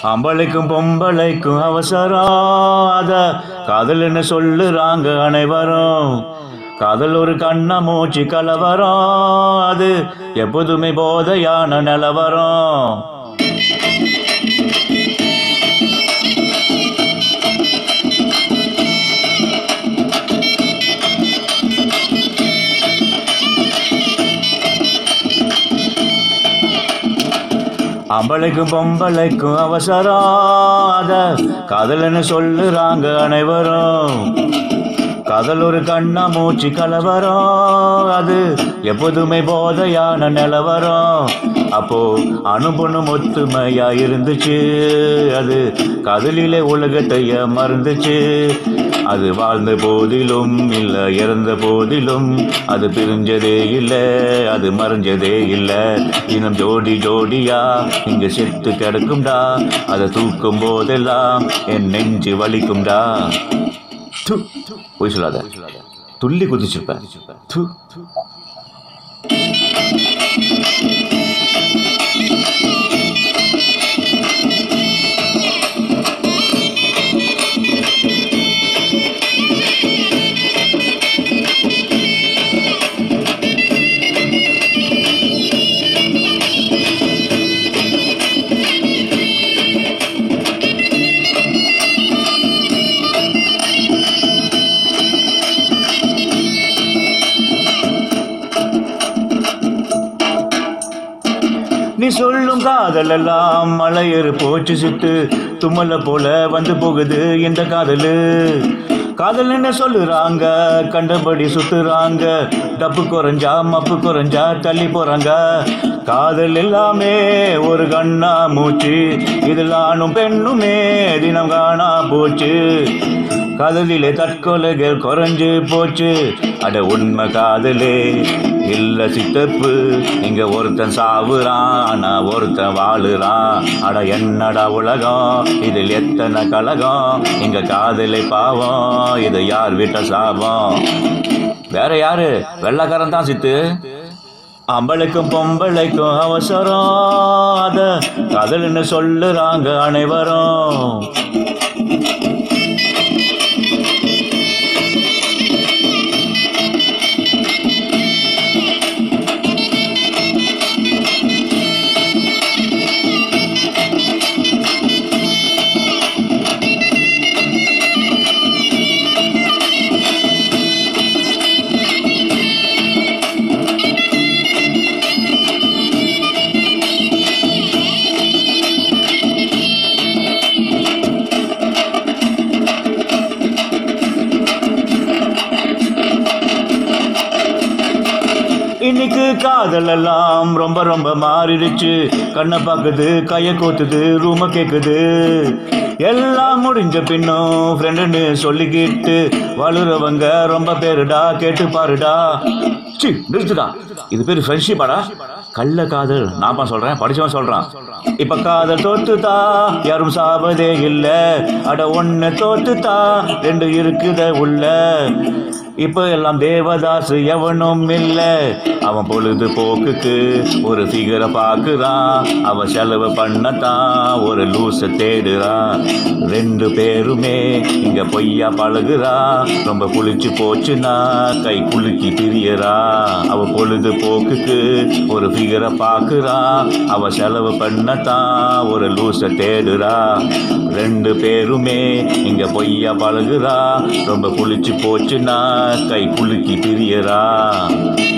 அம்பளைக்கும் பொம்பளைக்கும் அவசரம் அத காதல்னு சொல்லுறாங்க அனைவரும் காதல் ஒரு கண்ண மூச்சு கலவரம் அது எப்போதுமே போதையான நிலவரம் அம்பளைக்கும் பொம்பளைக்கும் அவசரம் அத காதல்னு சொல்லுறாங்க அனைவரும் காதல் ஒரு கண்ணா மூச்சு கலவரம் அது எப்போதுமே போதையான நிலவரம் அப்போ அனுபவம் ஒத்துமையா இருந்துச்சு அது காதலிலே உலகத்தைய மறந்துச்சு அது வாழ்ந்த போதிலும் இல்ல இறந்த போதிலும் அது பிரிஞ்சதே இல்ல அது மறைஞ்சதே இல்ல இனம் ஜோடி ஜோடியா இங்க செத்து கிடக்கும்டா அதை தூக்கும் போதெல்லாம் என் நெஞ்சு வலிக்கும்டா து, பொய் சொல்லாத துள்ளி குதிச்சிருப்பேன் து. நீ சொல்லும் காதல் எல்லாம் மலையேறு போச்சு சித்து தும்மல போல வந்து போகுது இந்த காதலு காதல் என்ன சொல்லுறாங்க கண்டபடி சுத்துறாங்க டப்பு குறைஞ்சா மப்பு குறைஞ்சா தள்ளி போறாங்க காதல் எல்லாமே ஒரு கண்ணா மூச்சு இதில் ஆணும் பெண்ணுமே தினம் காணா போச்சு காதலிலே தற்கொலைகள் குறைஞ்சு போச்சு அட உண்மை காதலே இல்ல சித்தப்பு இங்க ஒருத்தன் சாவுறான் ஆனா ஒருத்தன் வாழுறான் அட என்னடா உலகம் இதில் எத்தனை கலகம் இங்க காதலை பாவம் இது யார் வீட்ட சாபம் வேற யாரு வெள்ளக்காரன் தான் சித்து அம்பளைக்கும் பொம்பளைக்கும் அவசரம் அத காதல்னு சொல்லுறாங்க அனைவரும் இன்னைக்கு காதல் எல்லாம் ரொம்ப ரொம்ப மாறிடுச்சு கண்ணை பார்க்குது கையை கோத்துது ரூம கேக்குது எல்லாம் முடிஞ்ச பின்னும் ஃப்ரெண்டுன்னு சொல்லிக்கிட்டு வாழுறவங்க ரொம்ப பேருடா கேட்டு பாருடா சி நிறுத்துடா இது பேர் ஃப்ரெண்ட்ஷிப்பாடா கள்ள காதல் நான்ப்பா சொல்றேன் படிச்சவன் சொல்றான் இப்ப காதல் தோத்துதா யாரும் சாவதே இல்ல அட ஒண்ணு தோத்துதா ரெண்டு இருக்குத உள்ள இப்ப எல்லாம் தேவதாஸ் எவனும் இல்ல அவன் பொழுது போக்குக்கு ஒரு ஃபிகரை பாக்குறான் அவன் செலவு பண்ணத்தான் ஒரு லூச தேடுறான் ரெண்டு பேருமே இங்க பொய்யா பழகுறா ரொம்ப குளிச்சு போச்சுன்னா கை குலுக்கி பிரியறா அவ பொழுது போக்குக்கு ஒரு ஃபிகரை பாக்குறா அவ செலவு பண்ணத்தான் ஒரு லூச தேடுறா ரெண்டு பேருமே இங்க பொய்யா பழகுறா ரொம்ப குளிச்சு போச்சுன்னா கை குலுக்கி பிரியறா